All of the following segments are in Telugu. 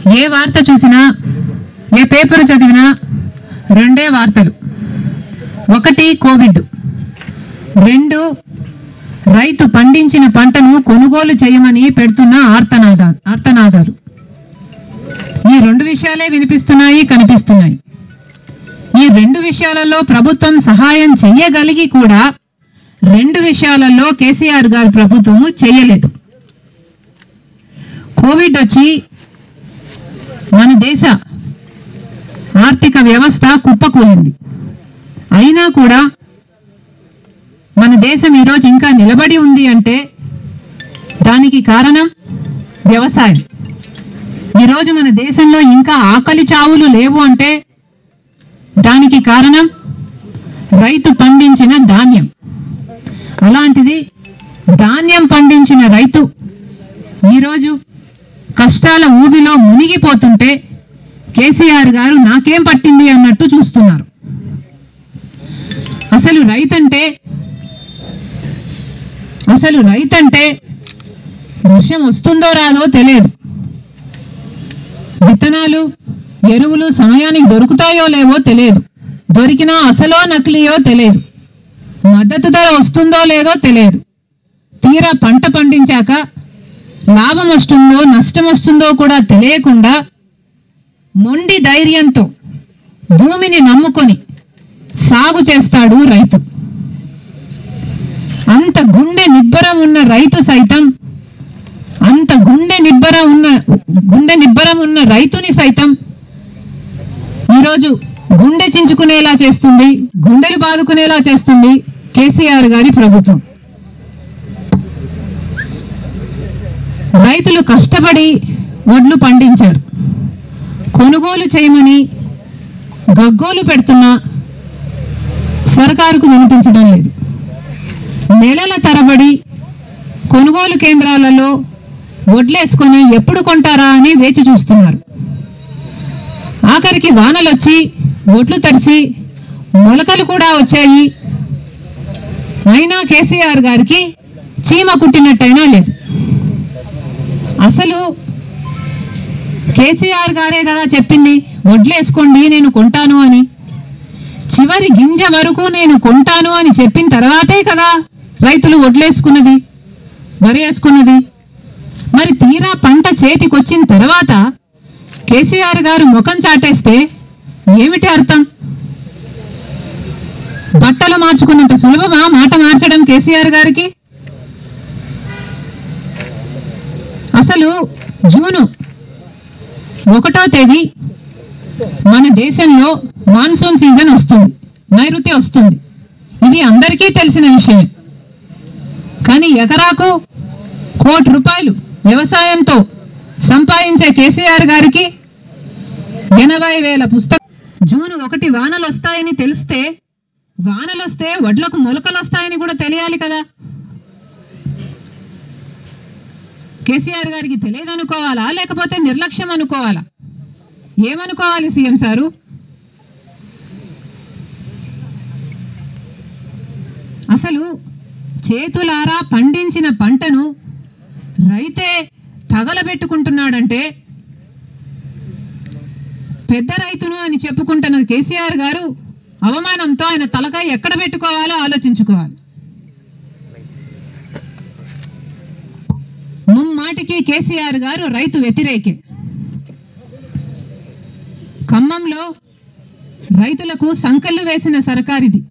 ఏ వార్త చూసినా ఏ పేపర్ చదివినా రెండే వార్తలు ఒకటి కోవిడ్ రెండు రైతు పండించిన పంటను కొనుగోలు చేయమని పెడుతున్న ఆర్తనాదాలు ఆర్తనాదాలు ఈ రెండు విషయాలే వినిపిస్తున్నాయి కనిపిస్తున్నాయి ఈ రెండు విషయాలలో ప్రభుత్వం సహాయం చెయ్యగలిగి కూడా రెండు విషయాలలో కేసీఆర్ గారి ప్రభుత్వము చేయలేదు కోవిడ్ వచ్చి మన దేశ ఆర్థిక వ్యవస్థ కుప్పకూలింది అయినా కూడా మన దేశం ఈరోజు ఇంకా నిలబడి ఉంది అంటే దానికి కారణం వ్యవసాయం ఈరోజు మన దేశంలో ఇంకా ఆకలి చావులు లేవు అంటే దానికి కారణం రైతు పండించిన ధాన్యం అలాంటిది ధాన్యం పండించిన రైతు ఈరోజు కష్టాల ఊబిలో మునిగిపోతుంటే కేసీఆర్ గారు నాకేం పట్టింది అన్నట్టు చూస్తున్నారు అసలు రైతంటే అసలు రైతంటే వర్షం వస్తుందో రాదో తెలియదు విత్తనాలు ఎరువులు సమయానికి దొరుకుతాయో లేవో తెలియదు దొరికినా అసలో నకిలీయో తెలియదు మద్దతు ధర వస్తుందో లేదో తెలియదు తీరా పంట పండించాక లాభం వస్తుందో నష్టం వస్తుందో కూడా తెలియకుండా మొండి ధైర్యంతో భూమిని నమ్ముకొని సాగు చేస్తాడు రైతు అంత గుండె నిబ్బరం ఉన్న రైతు సైతం అంత గుండె నిబ్బరం ఉన్న గుండె నిబ్బరం ఉన్న రైతుని సైతం ఈరోజు గుండె చించుకునేలా చేస్తుంది గుండెలు బాదుకునేలా చేస్తుంది కేసీఆర్ గారి ప్రభుత్వం రైతులు కష్టపడి వడ్లు పండించారు కొనుగోలు చేయమని గగ్గోలు పెడుతున్న సర్కారుకు వినిపించడం లేదు నెలల తరబడి కొనుగోలు కేంద్రాలలో వడ్లేసుకొని ఎప్పుడు కొంటారా అని వేచి చూస్తున్నారు ఆఖరికి వానలొచ్చి ఒడ్లు తడిసి మొలకలు కూడా వచ్చాయి అయినా కేసీఆర్ గారికి చీమ కుట్టినట్టయినా లేదు అసలు కేసీఆర్ గారే కదా చెప్పింది వడ్లేసుకోండి నేను కొంటాను అని చివరి గింజ వరకు నేను కొంటాను అని చెప్పిన తర్వాతే కదా రైతులు వడ్లేసుకున్నది వరి వేసుకున్నది మరి తీరా పంట చేతికొచ్చిన తర్వాత కేసీఆర్ గారు ముఖం చాటేస్తే ఏమిటి అర్థం బట్టలు మార్చుకున్నంత సులభమా మాట మార్చడం కేసీఆర్ గారికి అసలు జూను ఒకటో తేదీ మన దేశంలో మాన్సూన్ సీజన్ వస్తుంది నైరుతి వస్తుంది ఇది అందరికీ తెలిసిన విషయం కానీ ఎకరాకు కోటి రూపాయలు వ్యవసాయంతో సంపాదించే కేసీఆర్ గారికి ఎనభై వేల పుస్తకం జూన్ ఒకటి వానలు వస్తాయని తెలిస్తే వానలు వస్తే వడ్లకు మొలకలు వస్తాయని కూడా తెలియాలి కదా కేసీఆర్ గారికి తెలియదు అనుకోవాలా లేకపోతే నిర్లక్ష్యం అనుకోవాలా ఏమనుకోవాలి సీఎం సారు అసలు చేతులారా పండించిన పంటను రైతే తగలబెట్టుకుంటున్నాడంటే పెద్ద రైతును అని చెప్పుకుంటున్న కేసీఆర్ గారు అవమానంతో ఆయన తలకాయ ఎక్కడ పెట్టుకోవాలో ఆలోచించుకోవాలి ముమ్మాటికి కేసీఆర్ గారు రైతు వ్యతిరేకే ఖమ్మంలో రైతులకు సంకళ్ళు వేసిన సర్కారిది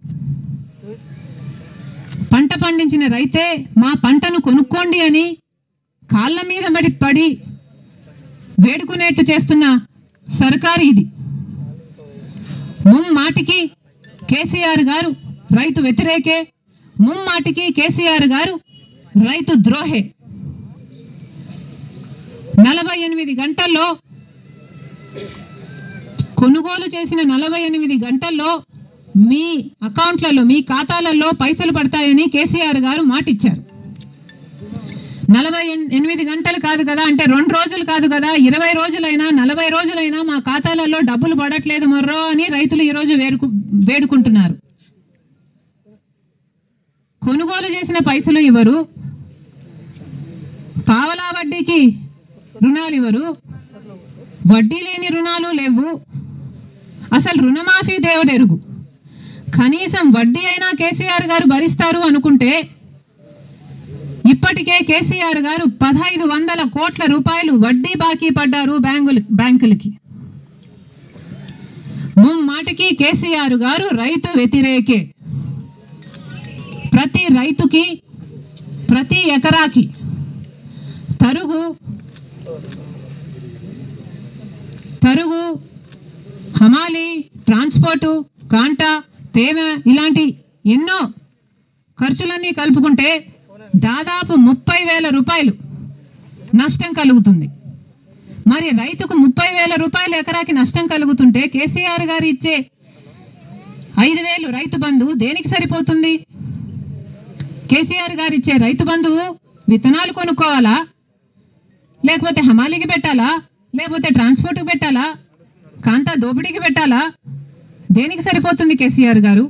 పంట పండించిన రైతే మా పంటను కొనుక్కోండి అని కాళ్ళ మీద పడి పడి వేడుకునేట్టు చేస్తున్న సర్కారు ఇది ముమ్మాటికి కేసీఆర్ గారు రైతు వ్యతిరేకే ముమ్మాటికి కేసీఆర్ గారు రైతు ద్రోహే నలభై ఎనిమిది గంటల్లో కొనుగోలు చేసిన నలభై ఎనిమిది గంటల్లో మీ అకౌంట్లలో మీ ఖాతాలలో పైసలు పడతాయని కేసీఆర్ గారు మాటిచ్చారు నలభై ఎన్- ఎనిమిది గంటలు కాదు కదా అంటే రెండు రోజులు కాదు కదా ఇరవై రోజులైనా నలభై రోజులైనా మా ఖాతాలలో డబ్బులు పడట్లేదు మర్రో అని రైతులు ఈరోజు వేడుకు వేడుకుంటున్నారు కొనుగోలు చేసిన పైసలు ఇవ్వరు పావలా వడ్డీకి రుణాలు ఇవ్వరు వడ్డీ లేని రుణాలు లేవు అసలు రుణమాఫీ దేవుడెరుగు కనీసం వడ్డీ అయినా కేసీఆర్ గారు భరిస్తారు అనుకుంటే ఇప్పటికే కేసీఆర్ గారు పదహైదు వందల కోట్ల రూపాయలు వడ్డీ బాకీ పడ్డారు బ్యాంకులు బ్యాంకులకి ముమ్మాటికి కేసీఆర్ గారు రైతు వ్యతిరేకే ప్రతి రైతుకి ప్రతి ఎకరాకి తరుగు తరుగు హమాలి ట్రాన్స్పోర్టు కాంటా తేమ ఇలాంటి ఎన్నో ఖర్చులన్నీ కలుపుకుంటే దాదాపు ముప్పై వేల రూపాయలు నష్టం కలుగుతుంది మరి రైతుకు ముప్పై వేల రూపాయలు ఎకరాకి నష్టం కలుగుతుంటే కేసీఆర్ గారు ఇచ్చే ఐదు వేలు రైతు బంధు దేనికి సరిపోతుంది కేసీఆర్ గారు ఇచ్చే రైతు బంధువు విత్తనాలు కొనుక్కోవాలా లేకపోతే హమాలీకి పెట్టాలా లేకపోతే ట్రాన్స్పోర్ట్కి పెట్టాలా కాంతా దోపిడీకి పెట్టాలా దేనికి సరిపోతుంది కేసీఆర్ గారు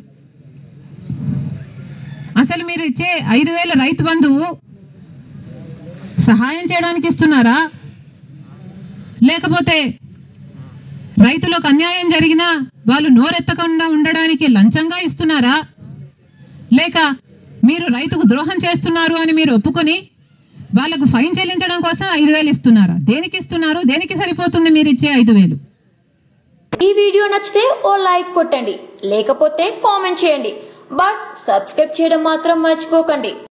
అసలు మీరు ఇచ్చే ఐదు వేల రైతు బంధువు సహాయం చేయడానికి ఇస్తున్నారా లేకపోతే రైతులకు అన్యాయం జరిగినా వాళ్ళు నోరెత్తకుండా ఉండడానికి లంచంగా ఇస్తున్నారా లేక మీరు రైతుకు ద్రోహం చేస్తున్నారు అని మీరు ఒప్పుకొని వాళ్ళకు ఫైన్ చెల్లించడం కోసం ఐదు వేలు ఇస్తున్నారా దేనికి ఇస్తున్నారు దేనికి సరిపోతుంది మీరు ఇచ్చే ఐదు వేలు ఈ వీడియో నచ్చితే ఓ లైక్ కొట్టండి లేకపోతే కామెంట్ చేయండి బట్ సబ్స్క్రైబ్ చేయడం మాత్రం మర్చిపోకండి